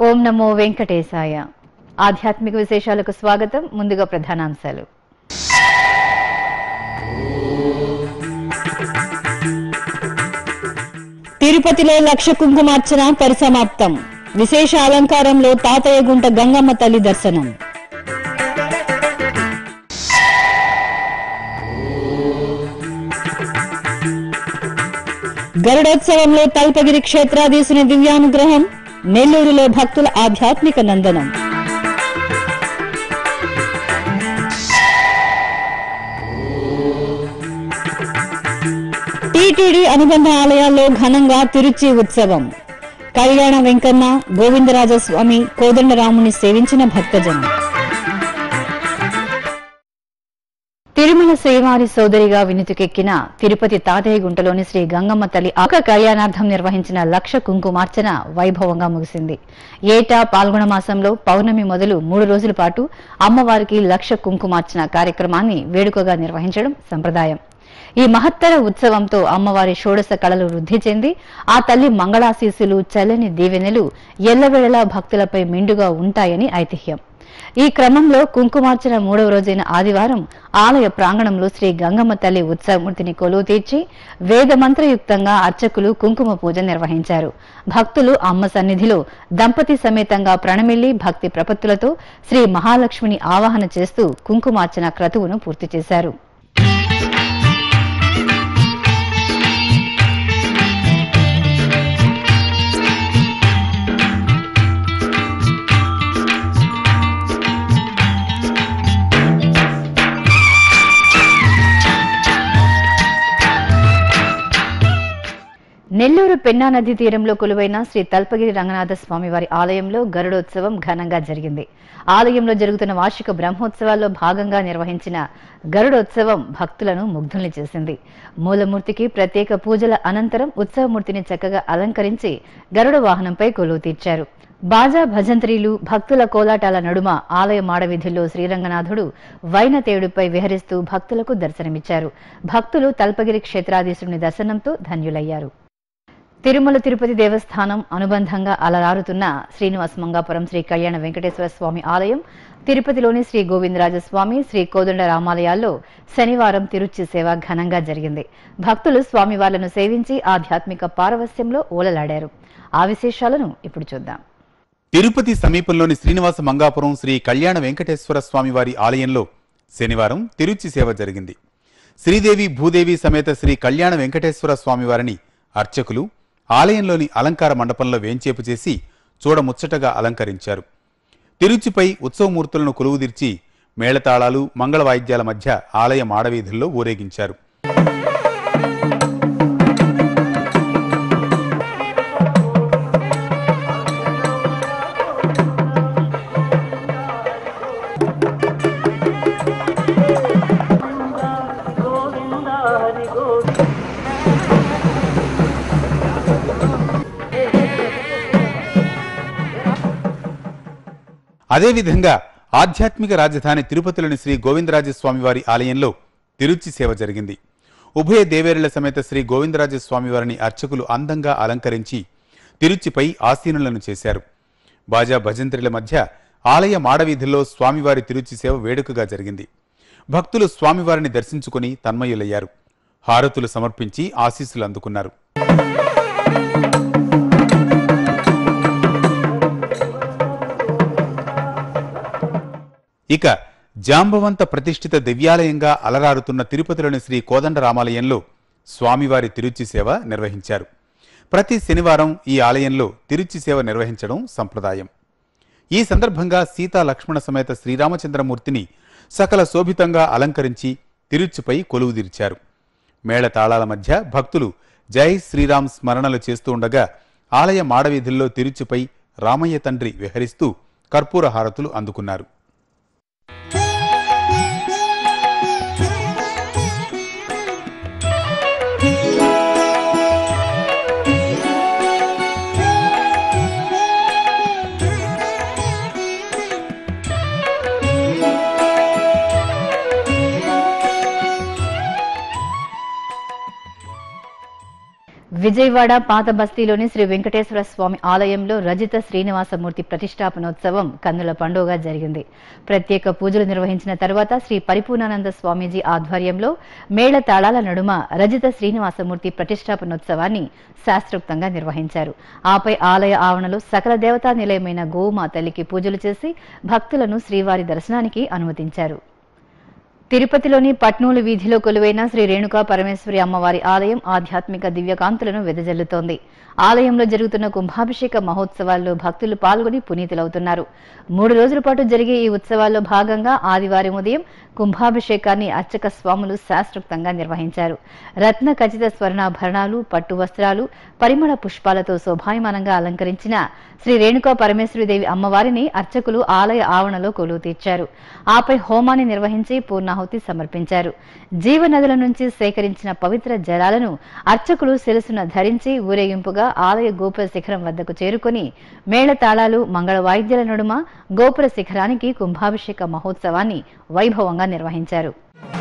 ఓం నమో వెంకటేశాయ ఆధ్యాత్మిక విశేషాలకు స్వాగతం ముందుగా ప్రధానాంశాలు తిరుపతిలో లక్ష కుంకుమార్చన పరిసమాప్తం విశేష అలంకారంలో తాతయ్య గుంట గంగమ్మ తల్లి దర్శనం గరుడోత్సవంలో తల్పగిరి క్షేత్రాధీశుని దివ్యానుగ్రహం నెల్లూరులో భక్తుల ఆధ్యాత్మిక నందనం టీటీడీ అనుబంధ ఆలయాల్లో ఘనంగా తిరుచి ఉత్సవం కళ్యాణ వెంకన్న గోవిందరాజస్వామి కోదండరాముని సేవించిన భక్తజనం తిరుమల శ్రీవారి సోదరిగా వినుతికెక్కిన తిరుపతి తాతయ్య గుంటలోని శ్రీ గంగమ్మ తల్లి ఆక కళ్యాణార్థం నిర్వహించిన లక్ష కుంకుమార్చన వైభవంగా ముగిసింది ఏటా పాల్గొన మాసంలో పౌర్ణమి మొదలు మూడు రోజుల పాటు అమ్మవారికి లక్ష కుంకుమార్చన కార్యక్రమాన్ని వేడుకగా నిర్వహించడం సంప్రదాయం ఈ మహత్తర ఉత్సవంతో అమ్మవారి షోడశ కళలు వృద్ధి చెంది ఆ తల్లి మంగళాశీసులు చల్లని దీవెనలు ఎల్లవేళలా భక్తులపై మెండుగా ఉంటాయని ఐతిహ్యం ఈ క్రమంలో కుంకుమార్చన మూడవ రోజైన ఆదివారం ఆలయ ప్రాంగణంలో శ్రీ గంగమ్మ తల్లి ఉత్సవమూర్తిని కొలువు తీర్చి వేదమంత్రయుక్తంగా అర్చకులు కుంకుమ పూజ నిర్వహించారు భక్తులు అమ్మ సన్నిధిలో దంపతి సమేతంగా ప్రణమిల్లి భక్తి ప్రపత్తులతో శ్రీ మహాలక్ష్మిని ఆవాహన చేస్తూ కుంకుమార్చన క్రతువును పూర్తి చేశారు నెల్లూరు పెన్నా నదీ తీరంలో కొలువైన శ్రీ తల్పగిరి రంగనాథ స్వామి వారి ఆలయంలో గరుడోత్సవం ఘనంగా జరిగింది ఆలయంలో జరుగుతున్న వార్షిక బ్రహ్మోత్సవాల్లో భాగంగా నిర్వహించిన గరుడోత్సవం భక్తులను ముగ్ధుల్ని చేసింది మూలమూర్తికి ప్రత్యేక పూజల అనంతరం ఉత్సవమూర్తిని చక్కగా అలంకరించి గరుడ వాహనంపై కొలువు తీర్చారు బాజా భజంత్రీలు భక్తుల కోలాటాల నడుమ ఆలయ మాడవీధుల్లో శ్రీరంగనాథుడు వైనతేయుడిపై విహరిస్తూ భక్తులకు దర్శనమిచ్చారు భక్తులు తల్పగిరి క్షేత్రాధీశుని దర్శనంతో ధన్యులయ్యారు తిరుమల తిరుపతి దేవస్థానం అనుబంధంగా అలరారుతున్న శ్రీనివాస మంగాపురం శ్రీ కళ్యాణ వెంకటేశ్వర స్వామి ఆలయం తిరుపతిలోని శ్రీ గోవిందరాజస్వామి శ్రీ కోదండ రామాలయాల్లో శనివారం తిరుచి సేవ ఘనంగా జరిగింది భక్తులు స్వామివార్లను సేవించి ఆధ్యాత్మిక పారవస్యంలో ఓలలాడారు ఆ విశేషాలను ఇప్పుడు చూద్దాం తిరుపతి సమీపంలోని శ్రీనివాస మంగాపురం శ్రీ కళ్యాణ వెంకటేశ్వర స్వామివారి ఆలయంలో శనివారం తిరుచి సేవ జరిగింది శ్రీదేవి భూదేవి సమేత శ్రీ కళ్యాణ వెంకటేశ్వర స్వామివారిని అర్చకులు ఆలయంలోని అలంకార మండపంలో వేంచేపు చేసి చూడముచ్చటగా అలంకరించారు తిరుచిపై ఉత్సవమూర్తులను కొలువుదీర్చి మేళతాళాలు మంగళ వాయిద్యాల మధ్య ఆలయ మాడవీధుల్లో ఊరేగించారు అదేవిధంగా ఆధ్యాత్మిక రాజధాని తిరుపతిలోని శ్రీ గోవిందరాజస్వామివారి ఆలయంలో తిరుచి సేవ జరిగింది ఉభయ దేవేరుల సమేత శ్రీ గోవిందరాజస్వామివారిని అర్చకులు అందంగా అలంకరించి తిరుచిపై ఆసీనులను చేశారు బాజా భజంత్రిల మధ్య ఆలయ మాడవీధుల్లో స్వామివారి తిరుచి సేవ వేడుకగా జరిగింది భక్తులు స్వామివారిని దర్శించుకుని తన్మయులయ్యారు హారతులు సమర్పించి ఆశీస్సులు అందుకున్నారు ఇక జాంబవంత ప్రతిష్ఠిత దివ్యాలయంగా అలరారుతున్న తిరుపతిలోని శ్రీ కోదండరామాలయంలో స్వామివారి తిరుచి సేవ నిర్వహించారు ప్రతి శనివారం ఈ ఆలయంలో తిరుచి సేవ నిర్వహించడం సంప్రదాయం ఈ సందర్భంగా సీతా లక్ష్మణ సమేత శ్రీరామచంద్రమూర్తిని సకల శోభితంగా అలంకరించి తిరుచిపై కొలువుదీర్చారు మేళతాళాల మధ్య భక్తులు జై శ్రీరామ్ స్మరణలు చేస్తూ ఉండగా ఆలయ మాడవీధుల్లో తిరుచిపై రామయ్య తండ్రి విహరిస్తూ కర్పూర హారతులు అందుకున్నారు విజయవాడ పాత బస్తీలోని శ్రీ వెంకటేశ్వర స్వామి ఆలయంలో రజిత శ్రీనివాసమూర్తి ప్రతిష్టాపనోత్సవం కన్నుల పండుగగా జరిగింది ప్రత్యేక పూజలు నిర్వహించిన తర్వాత శ్రీ పరిపూర్ణానంద స్వామీజీ ఆధ్వర్యంలో మేళ తాళాల నడుమ రజిత శ్రీనివాసమూర్తి ప్రతిష్టాపనోత్సవాన్ని శాస్త్రోక్తంగా నిర్వహించారు ఆపై ఆలయ ఆవరణలో సకల దేవతా నిలయమైన గోమా తల్లికి పూజలు చేసి భక్తులను శ్రీవారి దర్శనానికి అనుమతించారు తిరుపతిలోని పట్నూలు వీధిలో కొలువైన శ్రీ రేణుకా పరమేశ్వరి అమ్మవారి ఆలయం ఆధ్యాత్మిక దివ్యకాంతులను వెదజల్లుతోంది ఆలయంలో జరుగుతున్న కుంభాభిషేక మహోత్సవాల్లో భక్తులు పాల్గొని పునీతులవుతున్నారు మూడు రోజుల పాటు జరిగే ఈ ఉత్సవాల్లో భాగంగా ఆదివారం ఉదయం కుంభాభిషేకాన్ని అర్చక స్వాములు శాస్త్రోక్తంగా నిర్వహించారు రత్న ఖచ్చిత స్వర్ణాభరణాలు పట్టు వస్త్రాలు పరిమళ పుష్పాలతో శోభాయమానంగా అలంకరించిన శ్రీ రేణుకా పరమేశ్వరిదేవి అమ్మవారిని అర్చకులు ఆలయ ఆవరణలో కొలువు తీర్చారు ఆపై హోమాన్ని నిర్వహించి పూర్ణాహుతి సమర్పించారు జీవనదుల నుంచి సేకరించిన పవిత్ర జలాలను అర్చకులు శిరసున ధరించి ఊరేగింపుగా ఆలయ గోపుర శిఖరం వద్దకు చేరుకుని మేళతాళాలు మంగళ వాయిద్యాల నడుమ గోపుర శిఖరానికి కుంభాభిషేక మహోత్సవాన్ని వైభవంగా నిర్వహించారు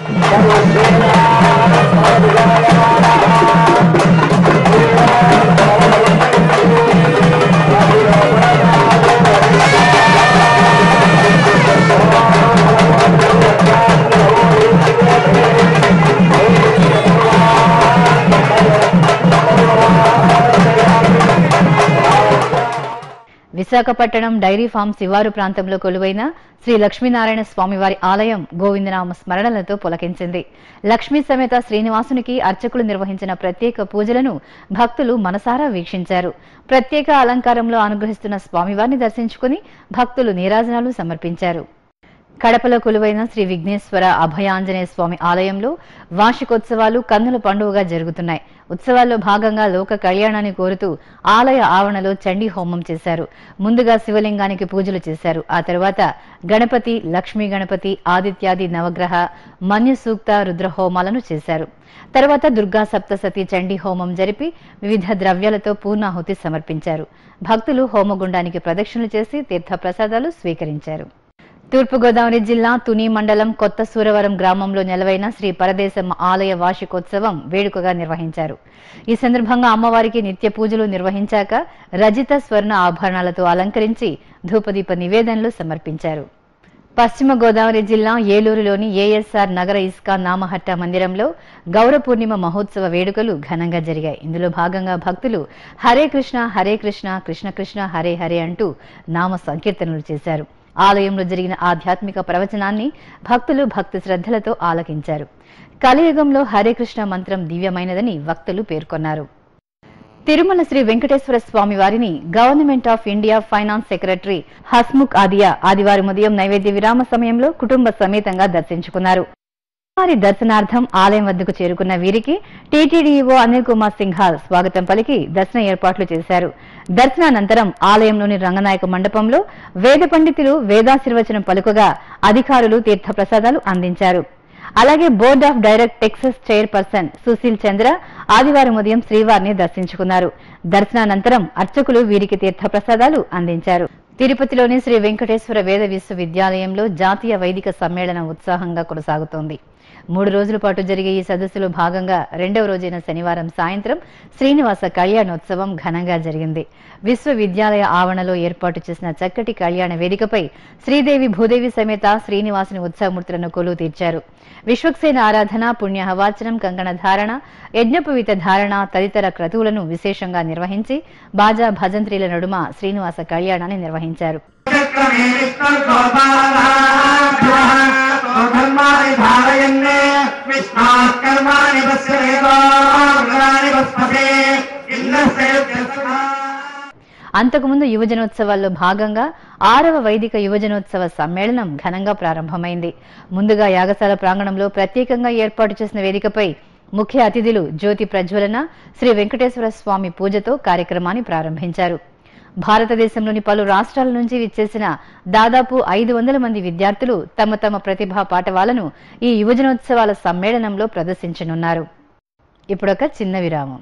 విశాఖపట్నం డైరీ ఫామ్ శివారు ప్రాంతంలో కొలువైన శ్రీ లక్ష్మీనారాయణ స్వామివారి ఆలయం గోవిందనామ స్మరణలతో పులకించింది లక్ష్మీ సమేత శ్రీనివాసునికి అర్చకులు నిర్వహించిన ప్రత్యేక పూజలను భక్తులు మనసారా వీక్షించారు ప్రత్యేక అలంకారంలో అనుగ్రహిస్తున్న స్వామివారిని దర్శించుకుని భక్తులు నీరాజనాలు సమర్పించారు కడపలో కొలువైన శ్రీ విఘ్నేశ్వర అభయాంజనేయ స్వామి ఆలయంలో వార్షికోత్సవాలు కన్నుల పండుగగా జరుగుతున్నాయి ఉత్సవాల్లో భాగంగా లోక కళ్యాణాన్ని కోరుతూ ఆలయ ఆవరణలో చండీ హోమం చేశారు ముందుగా శివలింగానికి పూజలు చేశారు ఆ తర్వాత గణపతి లక్ష్మీ గణపతి ఆదిత్యాది నవగ్రహ మన్య సూక్త రుద్ర హోమాలను చేశారు తర్వాత దుర్గా సప్తసతి చండీ హోమం జరిపి వివిధ ద్రవ్యాలతో పూర్ణాహుతి సమర్పించారు భక్తులు హోమగుండానికి ప్రదక్షిణలు చేసి తీర్థ ప్రసాదాలు స్వీకరించారు తూర్పుగోదావరి జిల్లా తుని మండలం కొత్త సూరవరం గ్రామంలో నెలవైన శ్రీ పరదేశమ్మ ఆలయ వార్షికోత్సవం వేడుకగా నిర్వహించారు ఈ సందర్భంగా అమ్మవారికి నిత్య పూజలు నిర్వహించాక రజిత స్వర్ణ ఆభరణాలతో అలంకరించి ధూపదీప నివేదనలు సమర్పించారు పశ్చిమ గోదావరి జిల్లా ఏలూరులోని ఏఎస్ఆర్ నగర ఇస్కా నామహట్ట మందిరంలో గౌర పూర్ణిమ మహోత్సవ వేడుకలు ఘనంగా జరిగాయి ఇందులో భాగంగా భక్తులు హరే కృష్ణ హరే కృష్ణ కృష్ణ కృష్ణ హరే హరే అంటూ నామ సంకీర్తనలు చేశారు ఆలయంలో జరిగిన ఆధ్యాత్మిక ప్రవచనాన్ని భక్తులు భక్తి శ్రద్ధలతో ఆలకించారు కలియుగంలో హరే కృష్ణ మంత్రం దివ్యమైనదని వక్తలు పేర్కొన్నారు తిరుమల శ్రీ వెంకటేశ్వర స్వామి వారిని government of India finance secretary Hasmukh Adhia ఆదివారం ఉదయం నైవేద్య విరామ సమయంలో కుటుంబ సమేతంగా దర్శించుకున్నారు వారి దర్శనార్థం ఆలయం వద్దకు చేరుకున్న వీరికి టీటీడీఓ అనిల్ కుమార్ సింఘాల్ స్వాగతం పలికి దర్శన ఏర్పాట్లు చేశారు దర్శనానంతరం ఆలయంలోని రంగనాయక మండపంలో వేద పండితులు వేదాశీర్వచనం పలుకగా అధికారులు తీర్థ ప్రసాదాలు అందించారు అలాగే board of direct taxes chairperson Sushil Chandra ఆదివారం ఉదయం శ్రీవారిని దర్శించుకున్నారు దర్శనానంతరం అర్చకులు వీరికి తీర్థ ప్రసాదాలు అందించారు తిరుపతిలోని శ్రీ వెంకటేశ్వర వేద విశ్వవిద్యాలయంలో జాతీయ వైదిక సమ్మేళనం ఉత్సాహంగా కొనసాగుతోంది మూడు రోజుల పాటు జరిగే ఈ సదస్సులో భాగంగా రెండవ రోజైన శనివారం సాయంత్రం శ్రీనివాస కళ్యాణోత్సవం ఘనంగా జరిగింది విశ్వవిద్యాలయ ఆవరణలో ఏర్పాటు చేసిన చక్కటి కళ్యాణ వేదికపై శ్రీదేవి భూదేవి సమేత శ్రీనివాసుని ఉత్సవమూర్తులను కొలువు తీర్చారు విశ్వక్సేన ఆరాధన పుణ్యహవాచనం కంకణ ధారణ యజ్ఞపవిత ధారణ తదితర క్రతువులను విశేషంగా నిర్వహించి బాజా భజంత్రీల నడుమ శ్రీనివాస కళ్యాణాన్ని నిర్వహించారు చక్రమే విష్ణుర్గోపాలాభ్యः స్వధర్మాణి ధారయన్నే విష్ణాత్ కర్మాణి పశ్యదేవాని వస్పతే అంతకుముందు యువజనోత్సవాల్లో భాగంగా ఆరవ వైదిక యువజనోత్సవ సమ్మేళనం ఘనంగా ప్రారంభమైంది ముందుగా యాగశాల ప్రాంగణంలో ప్రత్యేకంగా ఏర్పాటు చేసిన వేదికపై ముఖ్య అతిథులు జ్యోతి ప్రజ్వలన శ్రీ వెంకటేశ్వర స్వామి పూజతో కార్యక్రమాన్ని ప్రారంభించారు భారతదేశంలోని పలు రాష్ట్రాల నుంచి విచ్చేసిన దాదాపు ఐదు వందల మంది విద్యార్థులు తమ తమ ప్రతిభా పాఠవాలను ఈ యువజనోత్సవాల సమ్మేళనంలో ప్రదర్శించనున్నారు ఇప్పుడొక చిన్న విరామం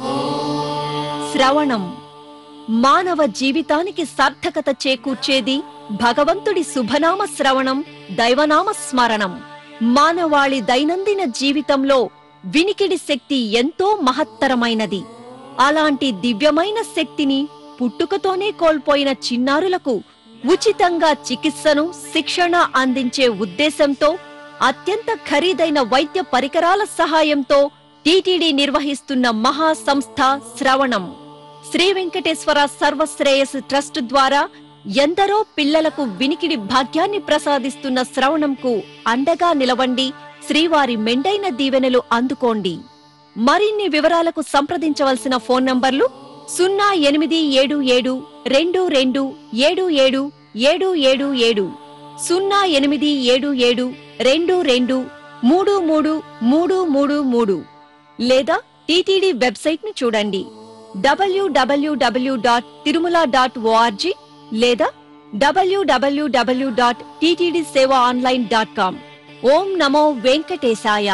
శ్రవణం మానవ జీవితానికి సార్థకత చేకూర్చేది భగవంతుడి శుభనామ శ్రవణం దైవనామ స్మరణం మానవాళి దైనందిన జీవితంలో వినికిడి శక్తి ఎంతో మహత్తరమైనది అలాంటి దివ్యమైన శక్తిని పుట్టుకతోనే కోల్పోయిన చిన్నారులకు ఉచితంగా చికిత్సను శిక్షణ అందించే ఉద్దేశంతో అత్యంత ఖరీదైన వైద్య పరికరాల సహాయంతో టీటీడీ నిర్వహిస్తున్న మహా సంస్థ శ్రవణం శ్రీ వెంకటేశ్వర సర్వశ్రేయస్ ట్రస్ట్ ద్వారా ఎందరో పిల్లలకు వినికిడి భాగ్యాన్ని ప్రసాదిస్తున్న శ్రవణంకు అండగా నిలవండి శ్రీవారి మెండైన దీవెనలు అందుకోండి మరిన్ని వివరాలకు సంప్రదించవలసిన ఫోన్ నంబర్లు సున్నా ఎనిమిది ఏడు ఏడు రెండు రెండు ఏడు ఏడు ఏడు ఏడు ఏడు సున్నా ఎనిమిది ఏడు ఏడు రెండు రెండు మూడు మూడు మూడు మూడు మూడు లేదా టీటీడీ వెబ్సైట్ ను చూడండి W W W dot Tirumala dot O R G లేదా W W W dot TTD Seva online dot com ఓం నమో వెంకటేశాయ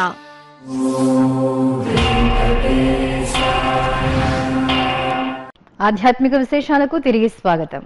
ఆధ్యాత్మిక విశేషాలకు తిరిగి స్వాగతం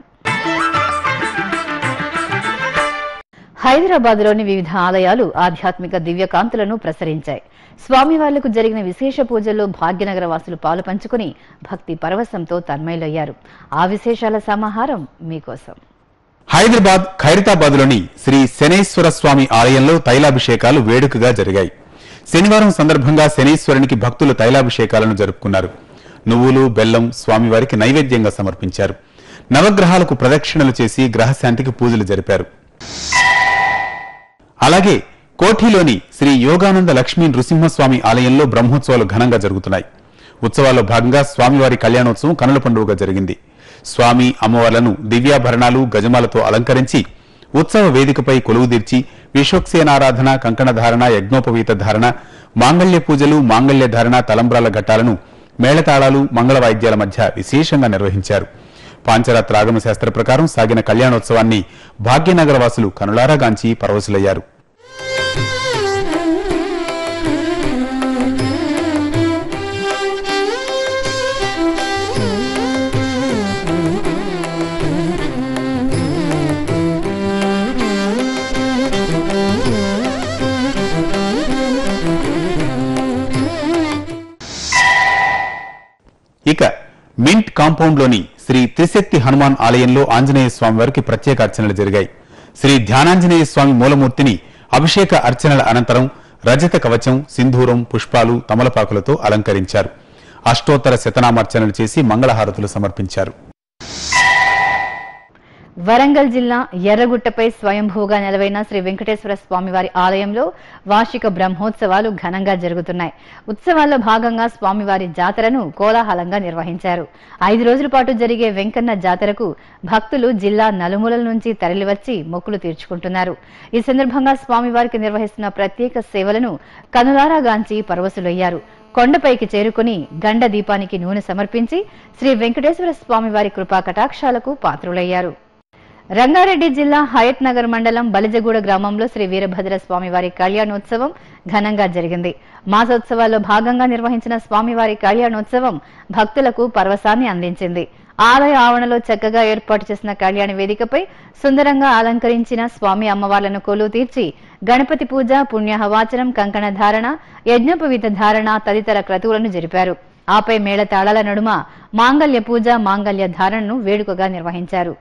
హైదరాబాద్లోని వివిధ ఆలయాలు ఆధ్యాత్మిక దివ్యకాంతులను ప్రసరించాయి స్వామివార్లకు జరిగిన విశేష పూజల్లో భాగ్యనగర వాసులు పాలు పంచుకుని భక్తి పరవశంతో తన్మయులయ్యారు ఆ విశేషాల సమాహారం మీకోసం హైదరాబాద్ ఖైరతాబాద్లోని శ్రీ శనేశ్వర స్వామి ఆలయంలో తైలాభిషేకాలు వేడుకగా జరిగాయి శనివారం సందర్భంగా శనీశ్వరునికి భక్తులు తైలాభిషేకాలను జరుపుకున్నారు నువ్వులు బెల్లం స్వామివారికి నైవేద్యంగా సమర్పించారు నవగ్రహాలకు ప్రదక్షిణలు చేసి గ్రహశాంతికి పూజలు జరిపారు అలాగే కోఠిలోని శ్రీ యోగానంద లక్ష్మీ నృసింహస్వామి ఆలయంలో బ్రహ్మోత్సవాలు ఘనంగా జరుగుతున్నాయి ఉత్సవాల్లో భాగంగా స్వామివారి కళ్యాణోత్సవం కనుల పండుగగా జరిగింది స్వామి అమ్మవార్లను దివ్యాభరణాలు గజమాలతో అలంకరించి ఉత్సవ వేదికపై కొలువుదీర్చి విశ్వక్సేనారాధన కంకణ ధారణ యజ్ఞోపవీత ధారణ మాంగళ్య పూజలు మాంగళ్య ధారణ తలంబ్రాల ఘట్టాలను మేళతాళాలు మంగళ వాయిద్యాల మధ్య విశేషంగా నిర్వహించారు పాంచరాత్ర ఆగమ శాస్త్ర ప్రకారం సాగిన కళ్యాణోత్సవాన్ని భాగ్యనగర వాసులు కనులారాగాంచి పరవశులయ్యారు ఇక మింట్ కాంపౌండ్లోని శ్రీ త్రిశక్తి హనుమాన్ ఆలయంలో ఆంజనేయ స్వామి వారికి ప్రత్యేక అర్చనలు జరిగాయి శ్రీ ధ్యానాంజనేయ స్వామి మూలమూర్తిని అభిషేక అర్చనల అనంతరం రజత కవచం సింధూరం పుష్పాలు తమలపాకులతో అలంకరించారు అష్టోత్తర శతనామార్చనలు చేసి మంగళహారతులు సమర్పించారు వరంగల్ జిల్లా ఎర్రగుట్టపై స్వయంభూగా నెలవైన శ్రీ వెంకటేశ్వర స్వామివారి ఆలయంలో వార్షిక బ్రహ్మోత్సవాలు ఘనంగా జరుగుతున్నాయి ఉత్సవాల్లో భాగంగా స్వామివారి జాతరను కోలాహలంగా నిర్వహించారు ఐదు రోజుల పాటు జరిగే వెంకన్న జాతరకు భక్తులు జిల్లా నలుమూలల నుంచి తరలివచ్చి మొక్కులు తీర్చుకుంటున్నారు ఈ సందర్భంగా స్వామివారికి నిర్వహిస్తున్న ప్రత్యేక సేవలను కనులారాగాంచి పరవశులయ్యారు కొండపైకి చేరుకుని గండ దీపానికి నూనె సమర్పించి శ్రీ వెంకటేశ్వర స్వామివారి కృపా కటాక్షాలకు పాత్రులయ్యారు రంగారెడ్డి జిల్లా హయత్ నగర్ మండలం బలిజగూడ గ్రామంలో శ్రీ వీరభద్ర స్వామివారి కళ్యాణోత్సవం ఘనంగా జరిగింది మాసోత్సవాల్లో భాగంగా నిర్వహించిన స్వామివారి కళ్యాణోత్సవం భక్తులకు పరవశాన్ని అందించింది ఆలయ ఆవరణలో చక్కగా ఏర్పాటు చేసిన కళ్యాణ వేదికపై సుందరంగా అలంకరించిన స్వామి అమ్మవార్లను కొలువు తీర్చి గణపతి పూజ పుణ్యహవాచనం కంకణ ధారణ యజ్ఞోపవీత ధారణ తదితర క్రతువులను జరిపారు ఆపై మేళతాళాల నడుమ మాంగళ్య పూజ మాంగళ్య ధారణను వేడుకగా నిర్వహించారు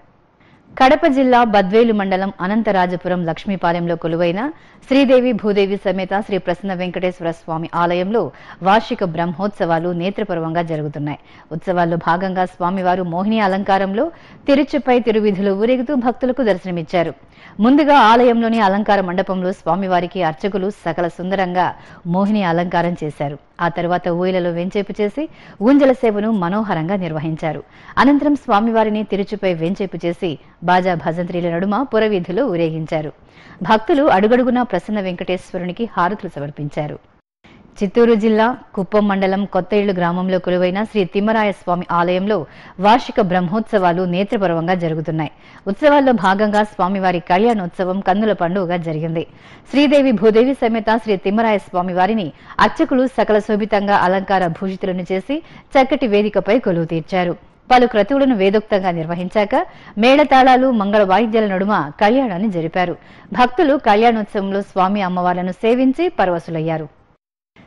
కడప జిల్లా బద్వేలు మండలం అనంతరాజపురం లక్ష్మీపాలెంలో కొలువైన శ్రీదేవి భూదేవి సమేత శ్రీ ప్రసన్న వెంకటేశ్వర స్వామి ఆలయంలో వార్షిక బ్రహ్మోత్సవాలు నేత్రపర్వంగా జరుగుతున్నాయి ఉత్సవాల్లో భాగంగా స్వామివారు మోహిని అలంకారంలో తిరుచుపై తిరువిధులు ఊరేగుతూ భక్తులకు దర్శనమిచ్చారు ముందుగా ఆలయంలోని అలంకార మండపంలో స్వామివారికి అర్చకులు సకల సుందరంగా మోహిని అలంకారం చేశారు ఆ తర్వాత ఊయలలో వెంచేపు చేసి ఊంజల సేవను మనోహరంగా నిర్వహించారు అనంతరం స్వామివారిని తిరుచుపై వెంచేపు చేసి బాజా భజంత్రీల నడుమ పురవీధిలో ఊరేగించారు భక్తులు అడుగడుగునా ప్రసన్న వెంకటేశ్వరునికి హారతులు సమర్పించారు చిత్తూరు జిల్లా కుప్పం మండలం కొత్తయిళ్లు గ్రామంలో కొలువైన శ్రీ తిమ్మరాయ స్వామి ఆలయంలో వార్షిక బ్రహ్మోత్సవాలు నేత్రపర్వంగా జరుగుతున్నాయి ఉత్సవాల్లో భాగంగా స్వామివారి కళ్యాణోత్సవం కన్నుల పండుగగా జరిగింది శ్రీదేవి భూదేవి సమేత శ్రీ తిమ్మరాయ స్వామి వారిని అర్చకులు సకల శోభితంగా అలంకార భూషితులను చేసి చక్కటి వేదికపై కొలువు తీర్చారు పలు క్రతువులను వేదోక్తంగా నిర్వహించాక మేళతాళాలు మంగళ వాయిద్యాల నడుమ కళ్యాణాన్ని జరిపారు భక్తులు కళ్యాణోత్సవంలో స్వామి అమ్మవార్లను సేవించి పరవశులయ్యారు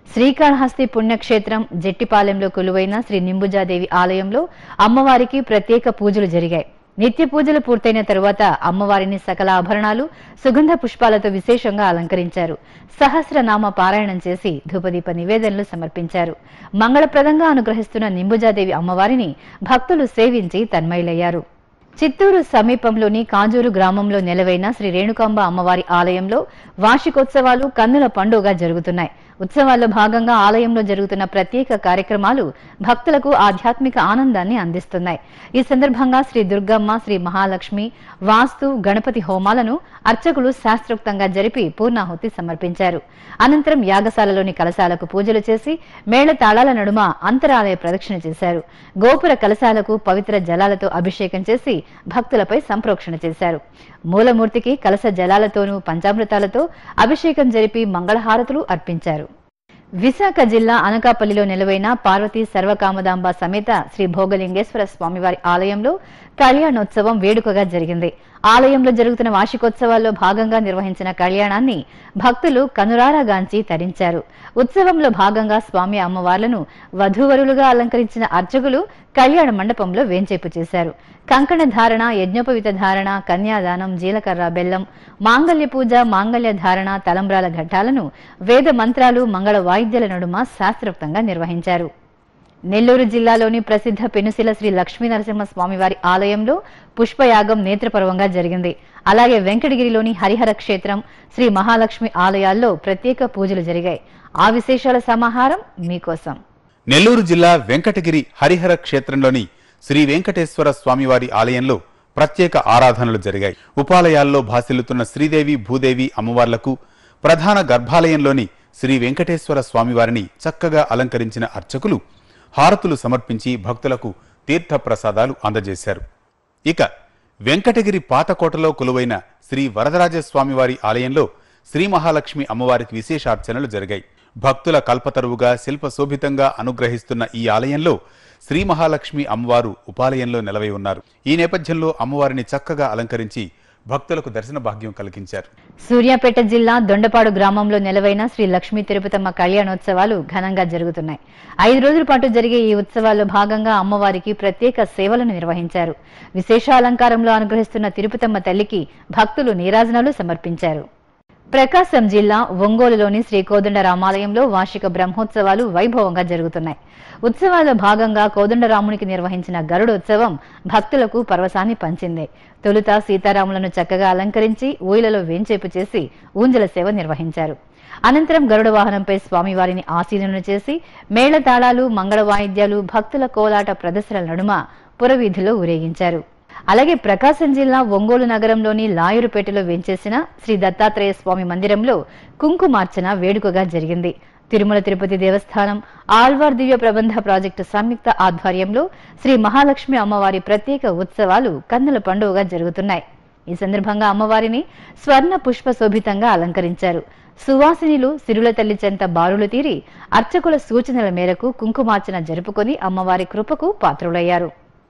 శ్రీకాళహస్తి పుణ్యక్షేత్రం జెట్టిపాలెంలో కొలువైన శ్రీ నింబుజాదేవి ఆలయంలో అమ్మవారికి ప్రత్యేక పూజలు జరిగాయి నిత్య పూజలు పూర్తయిన తరువాత అమ్మవారిని సకల ఆభరణాలు సుగంధ పుష్పాలతో విశేషంగా అలంకరించారు సహస్రనామ పారాయణం చేసి ధూపదీప నివేదనలు సమర్పించారు మంగళప్రదంగా అనుగ్రహిస్తున్న నింబుజాదేవి అమ్మవారిని భక్తులు సేవించి తన్మయులయ్యారు చిత్తూరు సమీపంలోని కాజూరు గ్రామంలో నెలవైన శ్రీ రేణుకాంబ అమ్మవారి ఆలయంలో వార్షికోత్సవాలు కన్నుల పండుగ జరుగుతున్నాయి ఉత్సవాల్లో భాగంగా ఆలయంలో జరుగుతున్న ప్రత్యేక కార్యక్రమాలు భక్తులకు ఆధ్యాత్మిక ఆనందాన్ని అందిస్తున్నాయి ఈ సందర్భంగా శ్రీ దుర్గమ్మ శ్రీ మహాలక్ష్మి వాస్తు గణపతి హోమాలను అర్చకులు శాస్త్రోక్తంగా జరిపి పూర్ణాహుతి సమర్పించారు అనంతరం యాగశాలలోని కలశాలకు పూజలు చేసి మేళ తాళాల నడుమ అంతరాలయ ప్రదక్షిణ చేశారు గోపుర కలశాలకు పవిత్ర జలాలతో అభిషేకం చేసి భక్తులపై సంప్రోక్షణ చేశారు మూలమూర్తికి కలశ జలాలతోనూ పంచామృతాలతో అభిషేకం జరిపి మంగళహారతులు అర్పించారు విశాఖ జిల్లా అనకాపల్లిలో నెలవైన పార్వతీ సర్వకామదాంబ సమేత శ్రీ భోగలింగేశ్వర స్వామివారి ఆలయంలో కళ్యాణోత్సవం వేడుకగా జరిగింది ఆలయంలో జరుగుతున్న వార్షికోత్సవాల్లో భాగంగా నిర్వహించిన కళ్యాణాన్ని భక్తులు కనురారాగాంచి తరించారు ఉత్సవంలో భాగంగా స్వామి అమ్మవార్లను వధూవరులుగా అలంకరించిన అర్చకులు కళ్యాణ మండపంలో వేంచేపు చేశారు కంకణ ధారణ యజ్ఞోపవిత ధారణ కన్యాదానం జీలకర్ర బెల్లం మాంగళ్య పూజ మాంగళ్య ధారణ తలంబ్రాల ఘట్టాలను వేద మంత్రాలు మంగళ వాయిద్యాల నడుమ శాస్త్రోక్తంగా నిర్వహించారు నెల్లూరు జిల్లాలోని ప్రసిద్ధ పెనుసిల శ్రీ లక్ష్మీ నరసింహ స్వామివారి ఆలయంలో పుష్పయాగం నేత్రపర్వంగా జరిగింది అలాగే వెంకటగిరిలోని హరిహర క్షేత్రం శ్రీ మహాలక్ష్మి ఆలయాల్లో ప్రత్యేక పూజలు జరిగాయి ఆ విశేషాల సమాహారం మీకోసం నెల్లూరు జిల్లా వెంకటగిరి హరిహర క్షేత్రంలోని శ్రీ వెంకటేశ్వర స్వామివారి ఆలయంలో ప్రత్యేక ఆరాధనలు జరిగాయి ఉపాలయాల్లో భాసిల్లుతున్న శ్రీదేవి భూదేవి అమ్మవార్లకు ప్రధాన గర్భాలయంలోని శ్రీ వెంకటేశ్వర స్వామివారిని చక్కగా అలంకరించిన అర్చకులు హారతులు సమర్పించి భక్తులకు తీర్థ ప్రసాదాలు అందజేశారు ఇక వెంకటగిరి పాతకోటలో కొలువైన శ్రీ వరదరాజ స్వామివారి ఆలయంలో శ్రీ మహాలక్ష్మి అమ్మవారికి విశేషార్చనలు జరిగాయి భక్తుల కల్పతరువుగా శిల్పశోభితంగా అనుగ్రహిస్తున్న ఈ ఆలయంలో శ్రీ మహాలక్ష్మి అమ్మవారు ఉపాలయంలో నిలవై ఉన్నారు ఈ నేపథ్యంలో అమ్మవారిని చక్కగా అలంకరించి భక్తులకు దర్శన భాగ్యం కలిగించారు సూర్యాపేట జిల్లా దొండపాడు గ్రామంలో నెలవైన శ్రీ లక్ష్మీ తిరుపతమ్మ కళ్యాణోత్సవాలు ఘనంగా జరుగుతున్నాయి ఐదు రోజుల పాటు జరిగే ఈ ఉత్సవాల్లో భాగంగా అమ్మవారికి ప్రత్యేక సేవలను నిర్వహించారు విశేష అలంకారంలో అనుగ్రహిస్తున్న తిరుపతమ్మ తల్లికి భక్తులు నీరాజనాలు సమర్పించారు ప్రకాశం జిల్లా ఒంగోలులోని శ్రీ కోదండ రామాలయంలో వార్షిక బ్రహ్మోత్సవాలు వైభవంగా జరుగుతున్నాయి ఉత్సవాల్లో భాగంగా కోదండరామునికి నిర్వహించిన గరుడోత్సవం భక్తులకు పరవశాన్ని పంచింది తొలుత సీతారాములను చక్కగా అలంకరించి ఊయలలో వేంచేపు చేసి ఊంజల సేవ నిర్వహించారు అనంతరం గరుడ వాహనంపై స్వామివారిని ఆసీనులను చేసి మేళతాళాలు మంగళ వాయిద్యాలు భక్తుల కోలాట ప్రదర్శనల నడుమ పురవీధిలో ఊరేగించారు అలాగే ప్రకాశం జిల్లా ఒంగోలు నగరంలోని లాయూరుపేటలో వేంచేసిన శ్రీ దత్తాత్రేయ స్వామి మందిరంలో కుంకుమార్చన వేడుకగా జరిగింది తిరుమల తిరుపతి దేవస్థానం ఆళ్వార్ దివ్య ప్రబంధ ప్రాజెక్టు సంయుక్త ఆధ్వర్యంలో శ్రీ మహాలక్ష్మి అమ్మవారి ప్రత్యేక ఉత్సవాలు కన్నుల పండుగగా జరుగుతున్నాయి ఈ సందర్భంగా అమ్మవారిని స్వర్ణ పుష్ప శోభితంగా అలంకరించారు సువాసినిలు సిరుల తల్లి చెంత బారులు తీరి అర్చకుల సూచనల మేరకు కుంకుమార్చన జరుపుకొని అమ్మవారి కృపకు పాత్రులయ్యారు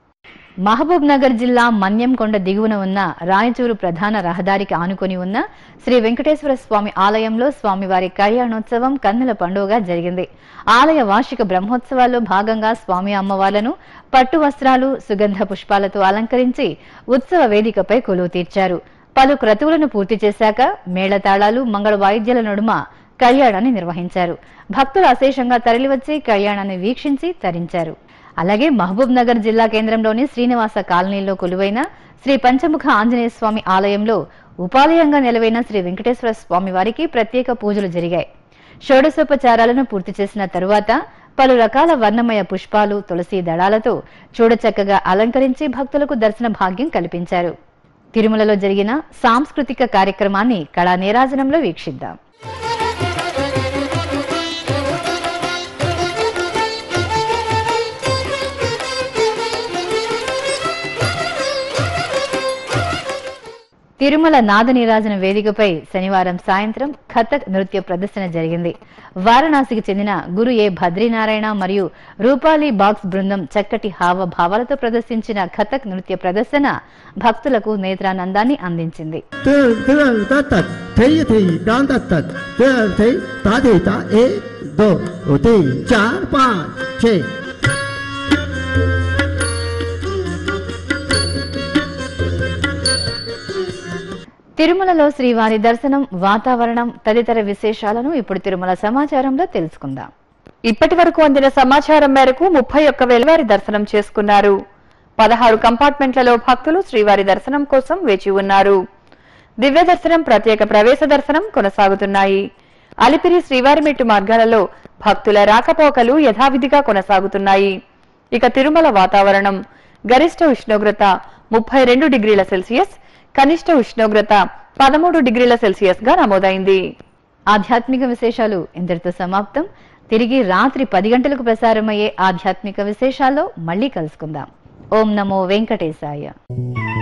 మహబూబ్ నగర్ జిల్లా మన్యంకొండ దిగువన ఉన్న రాయచూరు ప్రధాన రహదారికి ఆనుకొని ఉన్న శ్రీ వెంకటేశ్వర స్వామి ఆలయంలో స్వామివారి కళ్యాణోత్సవం కన్నుల పండుగగా జరిగింది ఆలయ వార్షిక బ్రహ్మోత్సవాల్లో భాగంగా స్వామి అమ్మవార్లను పట్టు వస్త్రాలు సుగంధ పుష్పాలతో అలంకరించి ఉత్సవ వేదికపై కొలువు తీర్చారు పలు క్రతువులను పూర్తి చేశాక మేళతాళాలు మంగళ వాయిద్యాల నడుమ కళ్యాణాన్ని నిర్వహించారు భక్తులు అశేషంగా తరలివచ్చి కళ్యాణాన్ని వీక్షించి తరించారు అలాగే మహబూబ్ నగర్ జిల్లా కేంద్రంలోని శ్రీనివాస కాలనీలో కొలువైన శ్రీ పంచముఖ ఆంజనేయ స్వామి ఆలయంలో ఉపాలయంగా నిలవైన శ్రీ వెంకటేశ్వర స్వామి వారికి ప్రత్యేక పూజలు జరిగాయి షోడశోపచారాలను పూర్తి చేసిన తరువాత పలు రకాల వర్ణమయ పుష్పాలు తులసి దళాలతో చూడచక్కగా అలంకరించి భక్తులకు దర్శన భాగ్యం కల్పించారు తిరుమలలో జరిగిన సాంస్కృతిక కార్యక్రమాన్ని కళా నీరాజనంలో వీక్షిద్దాం తిరుమల నాదనీరాజన వేదికపై శనివారం సాయంత్రం కథక్ నృత్య ప్రదర్శన జరిగింది వారణాసికి చెందిన గురు ఏ భద్రీనారాయణ మరియు రూపాలి బాక్స్ బృందం చక్కటి హావభావాలతో ప్రదర్శించిన కథక్ నృత్య ప్రదర్శన భక్తులకు నేత్రానందాన్ని అందించింది Tơ tơ ta tật thấy thì đón ta tật tơ thấy ta thì ta ế đồ ở thì chá ba chê తిరుమలలో శ్రీవారి దర్శనం వాతావరణం తదితర విశేషాలను ఇప్పుడు తిరుమల సమాచారంలో తెలుసుకుందాం ఇప్పటి వరకు అందిన సమాచారం మేరకు ముప్పై ఒక్క వేల వారి దర్శనం చేసుకున్నారు పదహారు కంపార్ట్మెంట్లలో భక్తులు శ్రీవారి దర్శనం కోసం వేచి ఉన్నారు దివ్య దర్శనం ప్రత్యేక ప్రవేశ దర్శనం కొనసాగుతున్నాయి అలిపిరి శ్రీవారి మెట్టు మార్గాలలో భక్తుల రాకపోకలు యథావిధిగా కొనసాగుతున్నాయి ఇక తిరుమల వాతావరణం గరిష్ట ఉష్ణోగ్రత ముప్పై రెండు డిగ్రీల సెల్సియస్ కనిష్ట ఉష్ణోగ్రత పదమూడు డిగ్రీల సెల్సియస్ గా నమోదైంది ఆధ్యాత్మిక విశేషాలు ఇంతటితో సమాప్తం తిరిగి రాత్రి పది గంటలకు ప్రసారమయ్యే ఆధ్యాత్మిక విశేషాల్లో మళ్ళీ కలుసుకుందాం ఓం నమో వెంకటేశాయ